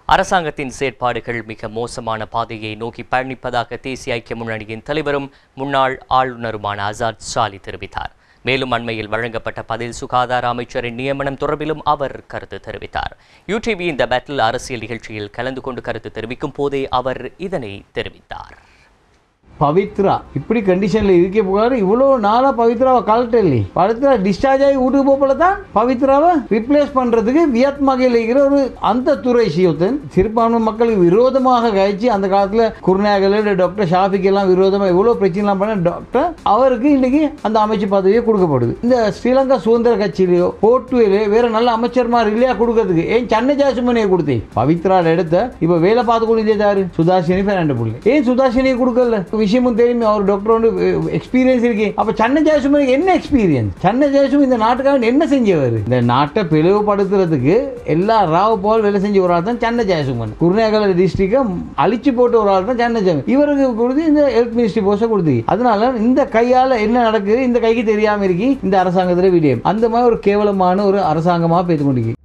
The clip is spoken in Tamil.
அரசாங்கத்தின் செயற்பாடுகள் மிக மோசமான பாதையை நோக்கி பயணிப்பதாக தேசிய ஐக்கிய முன்னணியின் தலைவரும் முன்னாள் ஆளுநருமான ஆசாத் சாலி தெரிவித்தார் மேலும் அண்மையில் வழங்கப்பட்ட பதில் சுகாதார அமைச்சரின் நியமனம் தொடர்பிலும் அவர் கருத்து தெரிவித்தார் யூடிவி இந்த பேட்டில் அரசியல் நிகழ்ச்சியில் கலந்து கொண்டு கருத்து தெரிவிக்கும் போதே அவர் இதனை தெரிவித்தார் பவித்ரா இப்படி கண்டிஷன்ல இருக்க போகாது இவ்வளோ நாளா பவித்ராவை கலட்ட இல்லை பவித்ரா டிஸ்சார்ஜ் ஆகி வீட்டுக்கு போகல தான் பவித்ராவை ரிப்ளேஸ் பண்றதுக்கு வியத்மகையில் இருக்கிற ஒரு அந்த துறை சிவத்தன் சிறுபான்மை மக்களுக்கு விரோதமாக கழிச்சு அந்த காலத்துல குருநாகல் டாக்டர் ஷாஃபிக் எல்லாம் விரோதமா இவ்வளோ பிரச்சனைலாம் பண்ண டாக்டர் அவருக்கு இன்னைக்கு அந்த அமைச்சு பதவியே கொடுக்கப்படுது இந்த ஸ்ரீலங்கா சுதந்திர கட்சியிலையோ போட்டுவிலையோ வேற நல்ல அமைச்சர்மார் இல்லையா கொடுக்கறதுக்கு ஏன் சன்ன ஜாசுமணியை கொடுத்தேன் பவித்ரால எடுத்த இப்ப வேலை பார்த்து கொண்டு யாரு சுதாசினி ஃபெர்னாண்டோ புள்ளி ஏன் சுதாசினியை கொடுக்கல விஷயமும் தெரியும் அவர் டாக்டர் வந்து எக்ஸ்பீரியன்ஸ் இருக்கு அப்ப சன்ன ஜாசுமணிக்கு என்ன எக்ஸ்பீரியன்ஸ் சன்ன ஜாசும் இந்த நாட்டுக்காக என்ன செஞ்சவர் இந்த நாட்டை பிளவுபடுத்துறதுக்கு எல்லா ராவ போல் வேலை செஞ்ச ஒரு ஆள் தான் சன்ன ஜாசுமன் குருநேகல டிஸ்ட்ரிக்டை அழிச்சு போட்ட ஒரு ஆள் தான் சன்ன ஜாமன் இவருக்கு கொடுத்து இந்த ஹெல்த் மினிஸ்ட்ரி போஸ்ட்டை கொடுத்து அதனால இந்த கையால என்ன நடக்குது இந்த கைக்கு தெரியாம இருக்கி இந்த அரசாங்கத்துல விடியம் அந்த மாதிரி ஒரு கேவலமான ஒரு அரசாங்கமா பேத்து கொண்டிருக்கு